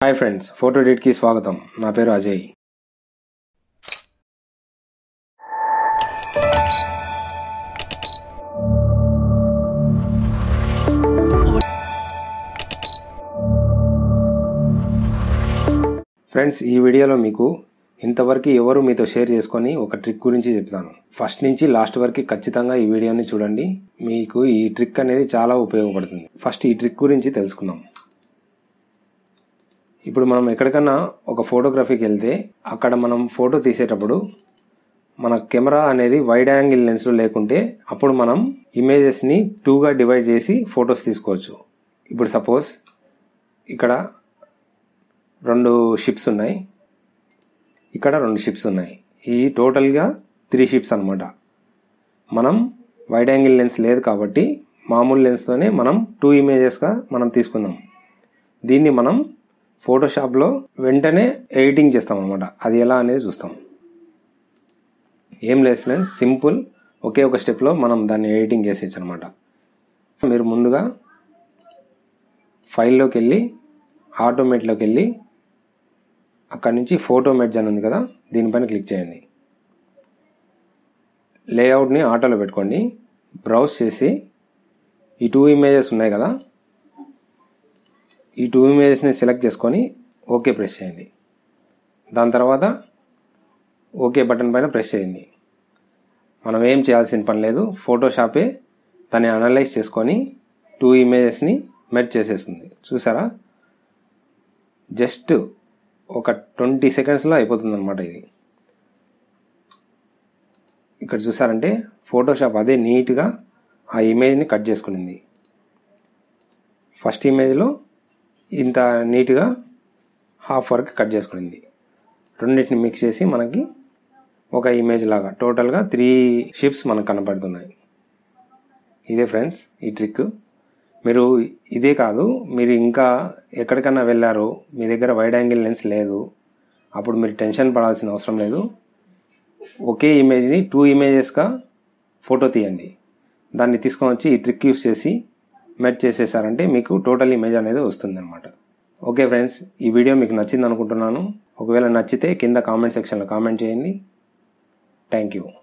hi friends photo ఎడిట్కి స్వాగతం నా పేరు అజయ్ ఫ్రెండ్స్ ఈ వీడియోలో మీకు ఇంతవరకు ఎవరు మీతో షేర్ చేసుకొని ఒక ట్రిక్ గురించి చెప్తాను ఫస్ట్ నుంచి లాస్ట్ వరకు ఖచ్చితంగా ఈ వీడియోని చూడండి మీకు ఈ ట్రిక్ అనేది చాలా ఉపయోగపడుతుంది ఫస్ట్ ఈ ట్రిక్ గురించి తెలుసుకుందాం ఇప్పుడు మనం ఎక్కడికన్నా ఒక ఫోటోగ్రఫీకి వెళ్తే అక్కడ మనం ఫోటో తీసేటప్పుడు మన కెమెరా అనేది వైడ్ యాంగిల్ లెన్స్లో లేకుంటే అప్పుడు మనం ఇమేజెస్ని టూగా డివైడ్ చేసి ఫొటోస్ తీసుకోవచ్చు ఇప్పుడు సపోజ్ ఇక్కడ రెండు షిప్స్ ఉన్నాయి ఇక్కడ రెండు షిప్స్ ఉన్నాయి ఈ టోటల్గా త్రీ షిప్స్ అనమాట మనం వైడ్ యాంగిల్ లెన్స్ లేదు కాబట్టి మామూలు లెన్స్తోనే మనం టూ ఇమేజెస్గా మనం తీసుకుందాం దీన్ని మనం ఫోటోషాప్లో వెంటనే ఎడిటింగ్ చేస్తాం అనమాట అది ఎలా అనేది చూస్తాం ఏం లేదు ఫ్రెండ్స్ సింపుల్ ఒకే ఒక స్టెప్లో మనం దాన్ని ఎడిటింగ్ చేసేయచ్చు అనమాట మీరు ముందుగా ఫైల్లోకి వెళ్ళి ఆటోమేట్లోకి వెళ్ళి అక్కడ నుంచి ఫోటో మెడ్జ్ అని ఉంది కదా దీనిపైన క్లిక్ చేయండి లేఅవుట్ని ఆటోలో పెట్టుకోండి బ్రౌజ్ చేసి ఈ టూ ఇమేజెస్ ఉన్నాయి కదా ఈ టూ ఇమేజెస్ని సెలెక్ట్ చేసుకొని ఓకే ప్రెస్ చేయండి దాని తర్వాత ఓకే బటన్ పైన ప్రెస్ చేయండి మనం ఏం చేయాల్సిన పని లేదు ఫోటోషాపే దాన్ని అనలైజ్ చేసుకొని టూ ఇమేజెస్ని మెర్జ్ చేసేస్తుంది చూసారా జస్ట్ ఒక ట్వంటీ సెకండ్స్లో అయిపోతుంది అనమాట ఇది ఇక్కడ చూసారంటే ఫోటోషాప్ అదే నీట్గా ఆ ఇమేజ్ని కట్ చేసుకునింది ఫస్ట్ ఇమేజ్లో ఇంత నీట్గా హాఫ్ వరకు కట్ చేసుకునింది రెండింటిని మిక్స్ చేసి మనకి ఒక ఇమేజ్ లాగా టోటల్గా త్రీ షిప్స్ మనకు కనపడుతున్నాయి ఇదే ఫ్రెండ్స్ ఈ ట్రిక్ మీరు ఇదే కాదు మీరు ఇంకా ఎక్కడికన్నా వెళ్ళారు మీ దగ్గర వైడ్ యాంగిల్ లెన్స్ లేదు అప్పుడు మీరు టెన్షన్ పడాల్సిన అవసరం లేదు ఒకే ఇమేజ్ని టూ ఇమేజెస్గా ఫోటో తీయండి దాన్ని తీసుకొని వచ్చి ఈ ట్రిక్ యూస్ చేసి మెట్ చేసేసారంటే మీకు టోటల్ ఇమేజ్ అనేది వస్తుంది అనమాట ఓకే ఫ్రెండ్స్ ఈ వీడియో మీకు నచ్చింది అనుకుంటున్నాను ఒకవేళ నచ్చితే కింద కామెంట్ సెక్షన్లో కామెంట్ చేయండి థ్యాంక్ యూ